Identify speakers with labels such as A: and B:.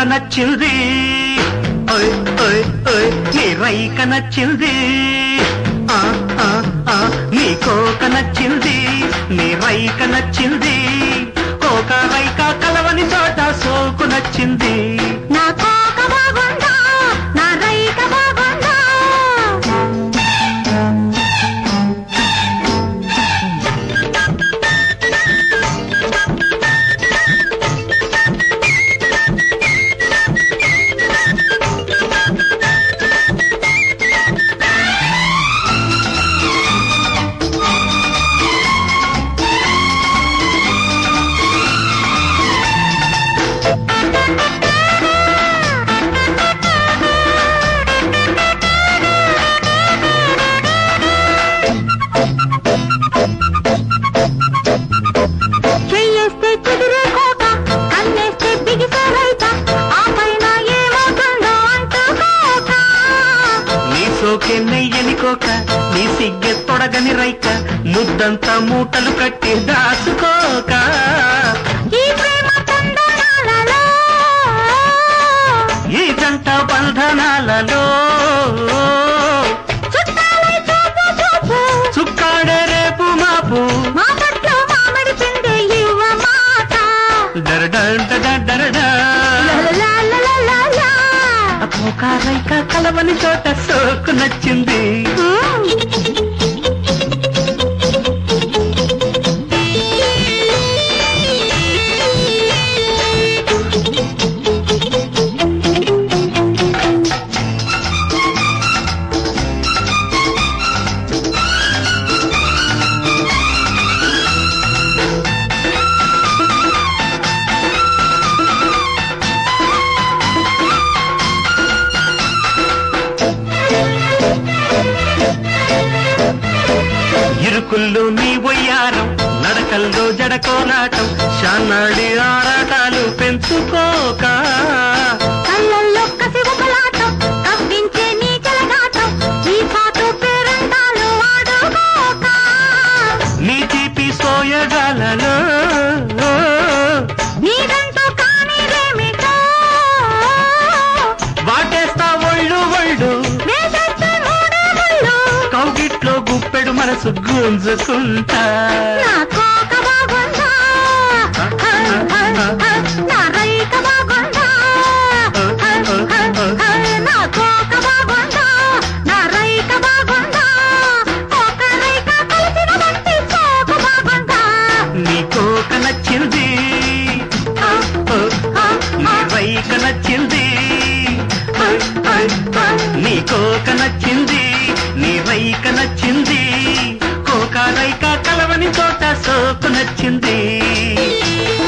A: నచ్చింది ఓయ్ ఓయ్ ఓయ్ నీ రైక నచ్చింది ఆ, ఆ, ఆ, నీ కోక నచ్చింది నీ రైక నచ్చింది కోక రైక కలవని చోట సోకు నచ్చింది
B: నా కోక బాగుందా నా రైక బాగుందా చెయ్యేస్తే కుదిరే కోక కన్నేస్తే బిగిసే రైక ఆ పైన ఏమవుతుందో అంటూ కోక
A: నీ సోకే నెయ్యని కోక నీ సిగ్గె తొడగని రైక ముద్దంతా మూటలు కట్టి దాసుకోక
B: ఈ ప్రేమ తందనాలలో
A: ఈ జంట బంధనాలలో
B: చుట్టాలై చూపు చూపు
A: చుక్కాడే రేపు మాపు
B: మా పట్ల మామిడి పిండి ఇవ్వ మాట
A: డరడంట డరడా
B: లలలలలలలా.
A: కోక రైక కలవని చోట సోకు నచ్చింది ఇరుకుల్లో నీ ఒయ్యారం నడకల్లో జడకోలాటం శానాడి ఆరాటాలు పెంచుకోక
B: కళ్ళల్లో కసి ఒకలాటం కవ్వించే నీ చెలగాటం ఈ పాటు పేరంటాలు ఆడుకోక
A: నీ తీపి సోయగాలలో
B: నీదంటూ కానిదేమిటో
A: వాటేస్తా ఒళ్ళు ఒళ్ళు
B: వేసొచ్చే మూడే ముళ్ళు
A: కౌగిట్లో గుప్పెడు మనసు గుంజుకుంటా
B: నా కోక బాగుందా నా రైక బాగుందా నా కోక బాగుందా నా రైక బాగుందా ఒక రైక కలిసిన వంటి సోకు బాగుందా
A: నీ కోక నచ్చింది నీ రైక నచ్చింది నీ కోక నచ్చింది నీ రైక నచ్చింది కోక రైక కలవని చోట సోకు నచ్చింది